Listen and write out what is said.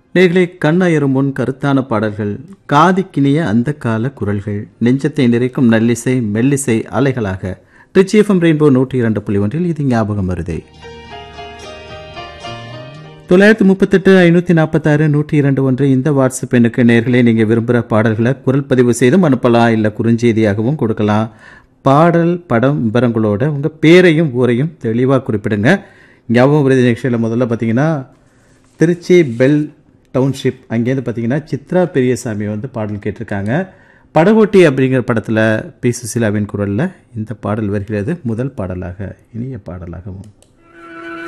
நேர்களே கண்ணயரும் முன் கருத்தான பாடல்கள் காதிக்கினிய அந்த கால குரல்கள் நெஞ்சத்தை நிறைக்கும் நல்லிசை மெல்லிசை அலைகளாக ட்ரிச்சி எஃப்எம் ரெயின்போ நூற்றி இரண்டு புள்ளி ஒன்றில் இது ஞாபகம் வருதே தொள்ளாயிரத்தி முப்பத்தெட்டு ஐநூற்றி நாற்பத்தாறு நூற்றி இரண்டு ஒன்று இந்த வாட்ஸ்அப் எண்ணுக்கு நேர்களே நீங்கள் விரும்புகிற பாடல்களை குரல் பதிவு செய்தும் அனுப்பலாம் இல்லை குறுஞ்செய்தியாகவும் கொடுக்கலாம் பாடல் படம் விவரங்களோட உங்கள் பேரையும் ஊரையும் தெளிவாக குறிப்பிடுங்க ஞாபகம் விருது நிகழ்ச்சியில் முதல்ல பார்த்தீங்கன்னா திருச்சி பெல் டவுன்ஷிப் அங்கேருந்து பார்த்தீங்கன்னா சித்ரா பெரியசாமி வந்து பாடல் கேட்டிருக்காங்க படகோட்டி அப்படிங்கிற படத்தில் பி சுசிலாவின் குரலில் இந்த பாடல் வருகிறது முதல் பாடலாக இனிய பாடலாகவும்